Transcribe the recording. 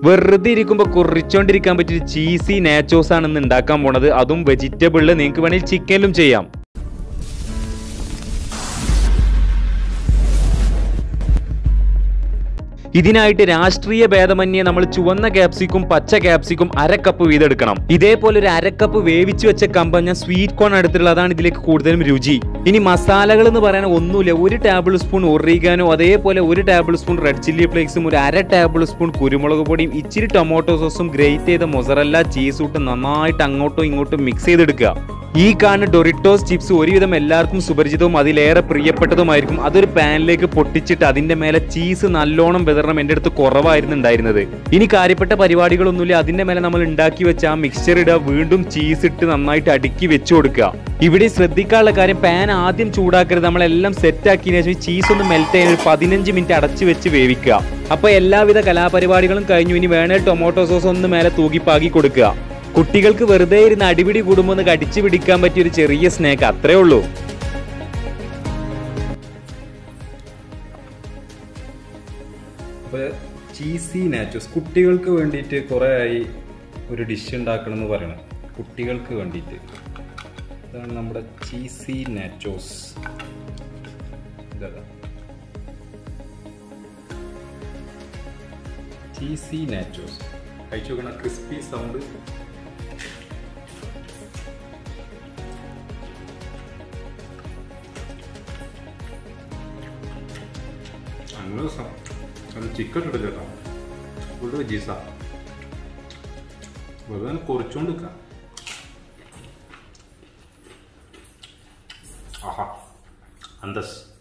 വെറുതെ ഇരിക്കുമ്പോൾ കുറിച്ചോണ്ടിരിക്കാൻ പറ്റിയ ചീസി നാച്ചോസ് ആണ് ഇന്ന് ഉണ്ടാക്കാൻ പോണത് അതും വെജിറ്റബിളിൽ നിങ്ങൾക്ക് വേണമെങ്കിൽ ചിക്കനിലും ചെയ്യാം ഇതിനായിട്ട് രാഷ്ട്രീയ ഭേദമന്യേ നമ്മൾ ചുവന്ന ക്യാപ്സിക്കും പച്ച ക്യാപ്സിക്കും അര കപ്പ് വീതം എടുക്കണം ഇതേപോലെ ഒരു അര കപ്പ് വേവിച്ച് വെച്ച കമ്പ ഞാൻ സ്വീറ്റ് കോൺ എടുത്തിട്ടുള്ള അതാണ് ഇതിലേക്ക് കൂടുതലും രുചി ഇനി മസാലകൾ എന്ന് പറയാൻ ഒന്നുമില്ല ഒരു ടേബിൾ സ്പൂൺ ഒറിഗാനോ അതേപോലെ ഒരു ടേബിൾ സ്പൂൺ റെഡ് ചില്ലി ഫ്ലേക്സും ഒരു അര ടേബിൾ സ്പൂൺ കുരുമുളക് പൊടിയും ഇച്ചിരി ടൊമാറ്റോ സോസും ഗ്രേറ്റ് ചെയ്ത മൊസറല്ല ചീസ് ഇട്ട് നന്നായിട്ട് അങ്ങോട്ടും ഇങ്ങോട്ടും മിക്സ് ചെയ്തെടുക്കുക ഈ കാണുന്ന ഡൊറിറ്റോസ് ചിപ്സ് ഒരുവിധം എല്ലാവർക്കും സുപരിചിതവും അതിലേറെ പ്രിയപ്പെട്ടതുമായിരിക്കും അതൊരു പാനിലേക്ക് പൊട്ടിച്ചിട്ട് അതിന്റെ മേലെ ചീസ് നല്ലോണം വിതരണം എൻ്റെ അടുത്ത് കുറവായിരുന്നു ഉണ്ടായിരുന്നത് ഇനി കാര്യപ്പെട്ട പരിപാടികളൊന്നുമില്ല അതിന്റെ മേലെ നമ്മൾ ഉണ്ടാക്കി വെച്ച ആ മിക്സ്ചർ ഇടുക വീണ്ടും ചീസ് ഇട്ട് നന്നായിട്ട് അടുക്കി വെച്ചു കൊടുക്കുക ഇവിടെ ശ്രദ്ധിക്കാനുള്ള കാര്യം പാൻ ആദ്യം ചൂടാക്കരുത് നമ്മളെല്ലാം സെറ്റ് ആക്കിയതിനു ശേഷം ചീസ് ഒന്ന് മെൽറ്റ് ചെയ്യാൻ ഒരു പതിനഞ്ച് മിനിറ്റ് അടച്ചു വെച്ച് വേവിക്കുക അപ്പൊ എല്ലാവിധ കലാപരിപാടികളും കഴിഞ്ഞു ഇനി വേണേൽ ടൊമാറ്റോ സോസ് ഒന്ന് മേലെ തൂക്കിപ്പാക്കി കൊടുക്കുക കുട്ടികൾക്ക് വെറുതെ ഇരുന്ന് അടിപിടി കൂടുമ്പോൾ ഒന്ന് കടിച്ചു പിടിക്കാൻ പറ്റിയ ഒരു ചെറിയ സ്നാക്ക് അത്രേ ഉള്ളൂ അപ്പോൾ ചീസി നാച്ചോസ് കുട്ടികൾക്ക് വേണ്ടിയിട്ട് കുറേ ആയി ഒരു ഡിഷ് ഉണ്ടാക്കണം എന്ന് പറയണം കുട്ടികൾക്ക് വേണ്ടിയിട്ട് ഇതാണ് നമ്മുടെ ചീസി നാച്ചോസ് ഇതാ ചീസി നാച്ചോസ് കഴിച്ചു നോക്കണ ക്രിസ്പി സൗണ്ട് നല്ല രസം അത് ചിക്കൻ ഇട്ടില്ല കേട്ടോ ഫുള്ള് ജീസ വെറുതെ കുറച്ചുകൊണ്ട് നിൽക്കാം ആഹാ അന്തസ്